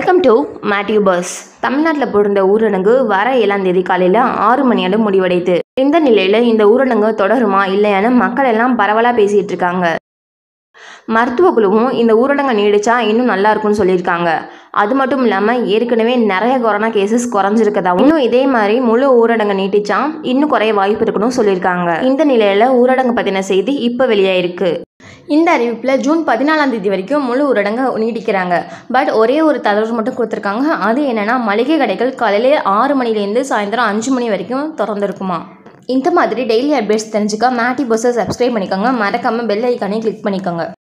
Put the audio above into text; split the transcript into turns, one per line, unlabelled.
welcome to மேட்யூ bus தமிழ்நாட்டில் போட்டிருந்த ஊரடங்கு வர ஏழாம் தேதி காலையில் ஆறு மணியோட முடிவடையுது இந்த நிலையில் இந்த ஊரடங்கு தொடருமா இல்லையான்னு மக்கள் எல்லாம் பரவலாக பேசிகிட்டு இருக்காங்க மருத்துவ குழுவும் இந்த ஊரடங்கு நீடிச்சா இன்னும் நல்லா இருக்கும்னு சொல்லியிருக்காங்க அது மட்டும் இல்லாமல் ஏற்கனவே நிறைய கொரோனா கேசஸ் குறைஞ்சிருக்கதாவும் இன்னும் இதே மாதிரி முழு ஊரடங்கு நீட்டிச்சா இன்னும் குறைய வாய்ப்பு இருக்குன்னு சொல்லியிருக்காங்க இந்த நிலையில் ஊரடங்கு பற்றின செய்தி இப்போ வெளியாயிருக்கு இந்த அறிவிப்பில் ஜூன் பதினாலாம் தேதி வரைக்கும் முழு ஊரடங்கு நீடிக்கிறாங்க பட் ஒரே ஒரு தகவல் மட்டும் கொடுத்துருக்காங்க அது என்னென்னா மளிகை கடைகள் காலையிலே ஆறு மணிலேருந்து சாயந்தரம் அஞ்சு மணி வரைக்கும் திறந்துருக்குமா இந்த மாதிரி டெய்லி அப்டேட்ஸ் தெரிஞ்சுக்க மேட்டி பஸ்ஸை சப்ஸ்கிரைப் பண்ணிக்கோங்க மறக்காமல் பெல் ஐக்கானே கிளிக் பண்ணிக்கோங்க